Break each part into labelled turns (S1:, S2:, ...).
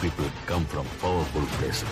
S1: people come from powerful places.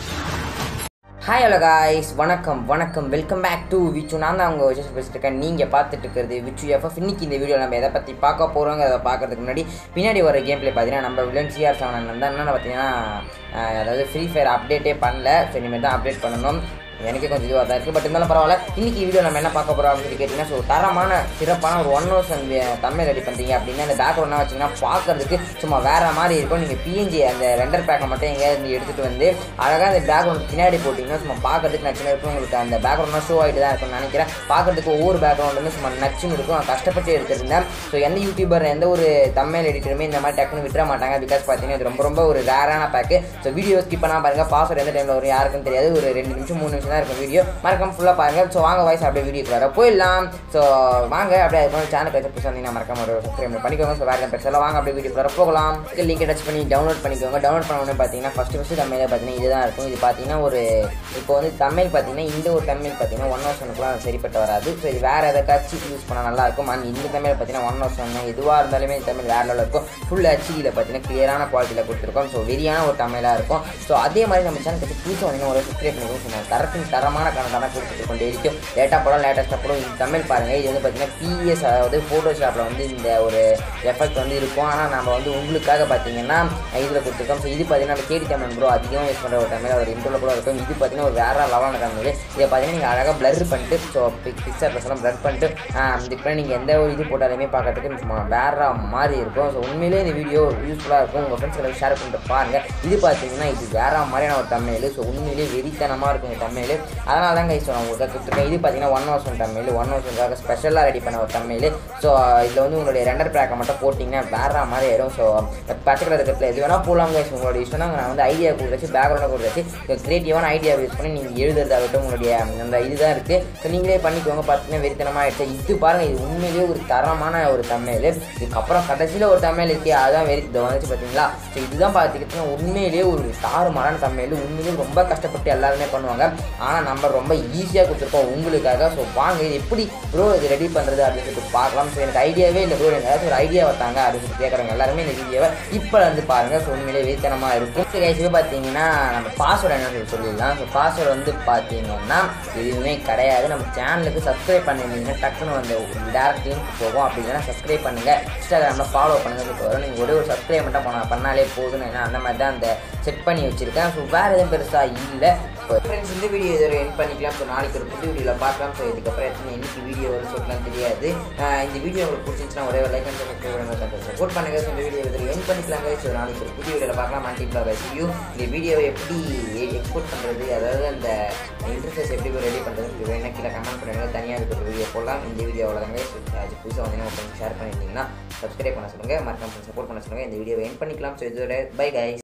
S2: Hi hello guys வணக்கம் வணக்கம் welcome back to விச்சு நான் தான் அவங்க விஜய் பேசிட்டு இருக்கேன் நீங்கள் பார்த்துட்டு இருக்கிறது விச்சு எஃப்எஃப் இன்னைக்கு இந்த வீடியோ நம்ம எதை பற்றி பார்க்க போகிறோங்க அதை பார்க்கறதுக்கு முன்னாடி பின்னாடி வர கேம் பிளே பார்த்தீங்கன்னா நம்ம வில்லன் சிஆர் செவன் தான் என்னென்ன பார்த்தீங்கன்னா அஹ், அதாவது ஃப்ரீ ஃபயர் அப்டேட்டே பண்ணல ஸோ இனிமேல் தான் அப்டேட் பண்ணணும் எனக்கே கொஞ்சம் இதுவாக தான் இருக்குது பட் இருந்தாலும் பரவாயில்ல இன்னைக்கு வீடியோ நம்ம என்ன பார்க்க போகிறோம் அப்படின்னு சொல்லி கேட்டிங்கன்னா ஸோ தரமான சிறப்பான ஒரு ஒன் ஹவர்ஸ் அந்த தமிழ் ரெடி பண்ணுறீங்க அப்படின்னா அந்த பேக்ரவுண்ட் வச்சிங்கன்னா பார்க்கறதுக்கு சும்மா வேற மாதிரி இருக்கும் நீங்கள் பிஎன்ஜி அந்த ரெண்டர் பேக்கை மட்டும் எங்கேயாவது எடுத்துகிட்டு வந்து அழகாக அந்த பேக்ரவுண்ட் பின்னாடி போட்டிங்கன்னா சும்மா பார்க்கறதுக்கு நச்சுன்னு இருக்கும் உங்களுக்கு அந்த பேக்ரவுண்ட் ஷோ ஆகிட்டு தான் இருக்கும்னு நினைக்கிறேன் பார்க்கறதுக்கு ஒவ்வொரு பேக்ரவுண்டுமே சும்மா நச்சுன்னு இருக்கும் நான் கஷ்டப்பட்டு எடுத்திருந்தேன் ஸோ எந்த யூடியூபர் எந்த ஒரு தமிழ் எடிட்டருமே இந்த மாதிரி டக்குன்னு விட்டுற மாட்டாங்க பிகாஸ் பார்த்தீங்கன்னா இது ரொம்ப ரொம்ப ஒரு ரேரான பேக்கு ஸோ வீடியோ ஸ்கிப் பண்ணால் பாருங்கள் பாஸ்வேர்டு எந்த டைமில் வரும் யாருக்கும் தெரியாது ஒரு ரெண்டு நிமிஷம் மூணு நிமிஷம் தான் இருக்கும் வீடியோ மறக்காம ஃபுல்லாக பாருங்கள் ஸோ வாங்க வாய்ஸ் அப்படியே வீடியோ வர போயிடலாம் ஸோ வாங்க அப்படியே அதுக்கு சேனல் கட்சி புதுசாக வந்தீங்கன்னா மறக்காம ஒரு சப்ஸ்கிரைப் பண்ணிக்கோங்க ஸோ வேறு பெருசாக வாங்க அப்படியே வீடியோ வர போகலாம் லிங்க் டச் பண்ணி டவுன்லோட் பண்ணிக்கோங்க டவுன்லோட் பண்ண உடனே பார்த்தீங்கன்னா ஃபஸ்ட்டு ஃபஸ்ட்டு தமிழில் பார்த்தீங்கன்னா இதுதான் இருக்கும் இது பார்த்தீங்கன்னா ஒரு இப்போ வந்து தமிழ் பார்த்தீங்கன்னா இந்த ஒரு தமிழ் பார்த்தீங்கன்னா ஒன் ஹவர்ஸ் ஒனுக்குலாம் சரிப்பட்டு வராது ஸோ இது வேறு எதாச்சும் யூஸ் பண்ணால் நல்லா இருக்கும் அண்ட் இந்த தமிழ் பார்த்தீங்கன்னா ஒன் ஹவர்ஸ் ஒன்று எதுவாக இருந்தாலுமே இந்த தமிழ் வேறு லெவலில் இருக்கும் ஃபுல் ஹெச்டியில் பார்த்தீங்கன்னா கிளியரான குவாலிட்டியில் கொடுத்துருக்கோம் ஸோ வெரியான ஒரு தமிழாக இருக்கும் ஸோ அதே மாதிரி நம்ம சேனல் கட்சி புதுசாக வந்து ஒரு சப்ஸ்கிரைப் பண்ணிக்கோங்க ஸோ நான் தரத்தின் தரமான கணக்கான கொடுத்துருக்கோம் டெய்லிக்கும் லேட்டாக படம் லேட்டஸ்ட்டாக படம் இந்த தமிழ் பாருங்கள் இது வந்து பார்த்தீங்கன்னா பிஎஸ் அதாவது ஃபோட்டோஷாப்பில் வந்து இந்த ஒரு எஃபெக்ட் வந்து இருக்கும் ஆனால் நம்ம வந்து உங்களுக்காக பார்த்தீங்கன்னா இதில் கொடுத்துருக்கோம் ஸோ இது பார்த்தீங்கன்னா நம்ம கேடி தமிழ் ப்ரோ அதிகமாக யூஸ் பண்ணுற ஒரு தமிழ் ஒரு இன்ட்ரோல கூட இருக்கும் இது பார்த்தீங்கன்னா ஒரு வேற லெவலான தமிழ் இதை பார்த்தீங்கன்னா நீங்கள் அழகாக ப்ளர் பண்ணிட்டு ஸோ பிக்சர் ப்ளஸ்லாம் ப்ளர் பண்ணிட்டு இதுக்கு நீங்கள் எந்த ஒரு இது போட்டாலுமே பார்க்கறதுக்கு சும்மா வேற மாதிரி இருக்கும் ஸோ உண்மையிலேயே இந்த வீடியோ யூஸ்ஃபுல்லாக இருக்கும் உங்கள் ஃப்ரெண்ட்ஸ் ஷேர் பண்ணிட்டு பாருங்கள் இது பார்த்தீங்கன்னா இது வேற மாதிரியான ஒரு தமிழ் ஸோ உண்மையிலேயே வெறித்தனமாக இருக்கும் இந்த தமிழ் அதனால தான் கைஸ் நான் உங்களுக்கு கொடுத்துருக்கேன் இது பார்த்தீங்கன்னா one hours one Tamil one hours ஒன்றாக ஸ்பெஷலாக ரெடி பண்ண ஒரு தமிழ் ஸோ இதில் வந்து உங்களுடைய ரெண்டர் பேக்கை மட்டும் போட்டிங்கன்னா வேற மாதிரி ஆயிடும் ஸோ பச்சை கலர் இருக்கிறதுல எது வேணால் போடலாம் கைஸ் உங்களோட இஷ்டம் தான் நான் வந்து ஐடியா கொடுத்து பேக்ரவுண்டாக கொடுத்து கிரியேட்டிவான ஐடியா யூஸ் பண்ணி நீங்கள் எழுதுறதாகட்டும் உங்களுடைய அந்த இதுதான் இருக்குது ஸோ நீங்களே பண்ணிக்கோங்க பார்த்தீங்கன்னா வெறித்தனமாக ஆயிடுச்சு இது பாருங்கள் இது உண்மையிலேயே ஒரு தரமான ஒரு தமிழ் இதுக்கப்புறம் கடைசியில் ஒரு தமிழ் இருக்கு அதுதான் வெறி இதை வந்துச்சு பார்த்தீங்களா ஸோ இதுதான் பார்த்துக்கிட்டிங்கன்னா உண்மையிலேயே ஒரு தாறுமாறான தமிழ் உண்மையிலேயே ரொம்ப கஷ்டப்பட்டு எல்லாருமே பண்ணுவாங்க ஆனால் நம்ம ரொம்ப ஈஸியாக கொடுத்துருக்கோம் உங்களுக்காக ஸோ வாங்க இது எப்படி ப்ரோ இது ரெடி பண்ணுறது அப்படின்னு சொல்லிட்டு பார்க்கலாம் ஸோ எனக்கு ஐடியாவே இல்லை ப்ரோ எனக்கு ஏதாச்சும் ஒரு ஐடியா வந்தாங்க அப்படின்னு சொல்லி கேட்குறவங்க எல்லாருமே இந்த வீடியோவை இப்போ வந்து பாருங்கள் ஸோ உண்மையிலேயே வெறித்தனமாக இருக்கும் கைஸுக்கு பார்த்தீங்கன்னா நம்ம பாஸ்வேர்டு என்ன சொல்லி சொல்லிடலாம் ஸோ பாஸ்வேர்டு வந்து பார்த்தீங்கன்னா எதுவுமே கிடையாது நம்ம சேனலுக்கு சப்ஸ்கிரைப் பண்ணியிருந்தீங்கன்னா டக்குன்னு வந்து டேரக்ட் லிங்க் போகும் அப்படி இல்லைன்னா சப்ஸ்கிரைப் பண்ணுங்கள் இன்ஸ்டாகிராமில் ஃபாலோ பண்ணுங்க வரும் நீங்கள் ஒரே ஒரு சப்ஸ்கிரைப் மட்டும் பண்ண பண்ணாலே போதும் ஏன்னா அந்த மாதிரி தான் அந்த செட் பண்ணி வச்சுருக்கேன் ஸோ வேறு எதுவும் பெருசாக இல்லை இப்போ ஃப்ரெண்ட்ஸ் இந்த வீடியோ இதோட என் பண்ணிக்கலாம் ஸோ நாளைக்கு ஒரு புது வீடியோவில் பார்க்கலாம் ஸோ இதுக்கப்புறம் எத்தனை என்னைக்கு வீடியோ வரும் சொல்லலாம் தெரியாது ஆஹ் இந்த வீடியோ உங்களுக்கு பிடிச்சிருந்துச்சுன்னா ஒரே ஒரு லைக் அண்ட் சப்ஸ்கிரைப் சப்போர்ட் பண்ணுங்க ஸோ இந்த வீடியோ இதில் என் பண்ணிக்கலாங்க ஸோ நாளைக்கு ஒரு புது வீடியோவில் பார்க்கலாம் மல்டிப்ளாக ரிவ்யூ இந்த வீடியோவை எப்படி எக்ஸ்போர்ட் பண்ணுறது அதாவது அந்த இன்டர்ஃபேஸ் எப்படி ரெடி பண்ணுறது வேணா கீழே கமெண்ட் பண்ணுங்க தனியாக இருக்கிற வீடியோ போடலாம் இந்த வீடியோ அவ்வளோதாங்க ஸோ அது புதுசாக வந்து உங்களுக்கு ஷேர் பண்ணியிருந்தீங்கன்னா சப்ஸ்கிரைப் பண்ண சொல்லுங்கள் மறக்காம சப்போர்ட் பண்ண சொல்லுங்கள் இந்த வீடியோவை என் பண்ணிக்கலாம் ஸோ இதோட பை கைஸ்